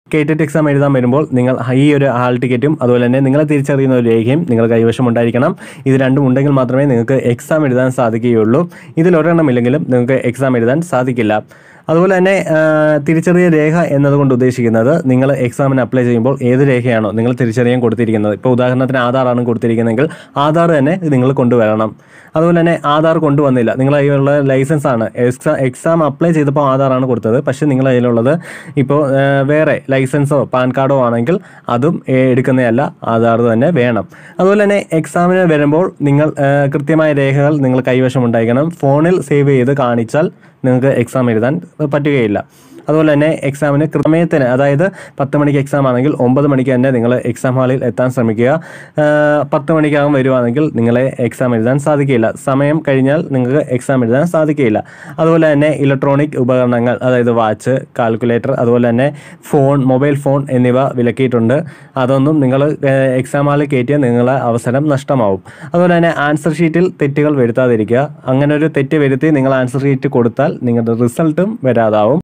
കേറ്ററ്റ് exam എഴുതാൻ വരുമ്പോൾ നിങ്ങൾ ഈ ഒരു ഹാൾ ടിക്കറ്റും അതുപോലെ തന്നെ നിങ്ങളെ തിരിച്ചറിയുന്ന ഒരു രേഖയും നിങ്ങൾ കൈവശം ഉണ്ടായിരിക്കണം ഇത് രണ്ടും ഉണ്ടെങ്കിൽ മാത്രമേ നിങ്ങൾക്ക് എക്സാം എഴുതാൻ സാധിക്കുകയുള്ളൂ ഇതിൽ ഒരെണ്ണം ഇല്ലെങ്കിലും നിങ്ങൾക്ക് എക്സാം എഴുതാൻ സാധിക്കില്ല അതുപോലെ തന്നെ ആ, തിരിച്ചറിയ രേഖ എന്നതുകൊണ്ട് ഉദ്ദേശിക്കുന്നത് നിങ്ങൾ എക്സാമിന് അപ്ലൈ ചെയ്യുമ്പോൾ ഏത് രേഖയാണോ നിങ്ങൾ തിരിച്ചറിയാൻ കൊടുത്തിരിക്കുന്നത് ഇപ്പോൾ ഉദാഹരണത്തിന് ആധാറാണ് കൊടുത്തിരിക്കുന്നതെങ്കിൽ ആധാർ തന്നെ നിങ്ങൾ കൊണ്ടുവരണം അതുപോലെ തന്നെ ആധാർ കൊണ്ടുവന്നില്ല നിങ്ങൾ കയ്യിലുള്ള ലൈസൻസ് ആണ് എക്സാം എക്സാം അപ്ലൈ ചെയ്തപ്പോൾ ആധാറാണ് കൊടുത്തത് പക്ഷേ നിങ്ങൾ കയ്യിലുള്ളത് ഇപ്പോൾ ആ, വേറെ ലൈസൻസോ പാൻ കാർഡോ ആണെങ്കിൽ അതും ഏ, എടുക്കുന്നതല്ല ആധാർ തന്നെ വേണം അതുപോലെ തന്നെ എക്സാമിന് വരുമ്പോൾ നിങ്ങൾ ആ, കൃത്യമായ രേഖകൾ നിങ്ങൾ കൈവശം ഉണ്ടായിരിക്കണം ഫോണിൽ സേവ് ചെയ്ത് കാണിച്ചാൽ നിങ്ങൾക്ക് എക്സാം എഴുതാൻ പറ്റുകയില്ല അതുപോലെ തന്നെ എക്സാമിന് കൃത്യത്തിന് അതായത് പത്ത് മണിക്ക് എക്സാം ആണെങ്കിൽ ഒമ്പത് മണിക്ക് തന്നെ നിങ്ങൾ എക്സാം ഹാളിൽ എത്താൻ ശ്രമിക്കുക ആ, പത്ത് മണിക്കകം വരുവാണെങ്കിൽ നിങ്ങളെ എക്സാം എഴുതാൻ സാധിക്കില്ല സമയം കഴിഞ്ഞാൽ നിങ്ങൾക്ക് എക്സാം എഴുതാൻ സാധിക്കില്ല അതുപോലെ തന്നെ ഇലക്ട്രോണിക് ഉപകരണങ്ങൾ അതായത് വാച്ച് കാൽക്കുലേറ്റർ അതുപോലെ തന്നെ ഫോൺ മൊബൈൽ ഫോൺ എന്നിവ വിലക്കിയിട്ടുണ്ട് അതൊന്നും നിങ്ങൾ എക്സാം ഹാളിൽ കയറ്റിയാൽ നിങ്ങളെ അവസരം നഷ്ടമാവും അതുപോലെ തന്നെ ആൻസർ ഷീറ്റിൽ തെറ്റുകൾ വരുത്താതിരിക്കുക അങ്ങനെ ഒരു തെറ്റ് വരുത്തി നിങ്ങൾ ആൻസർ ഷീറ്റ് കൊടുത്താൽ നിങ്ങളുടെ റിസൾട്ടും വരാതാവും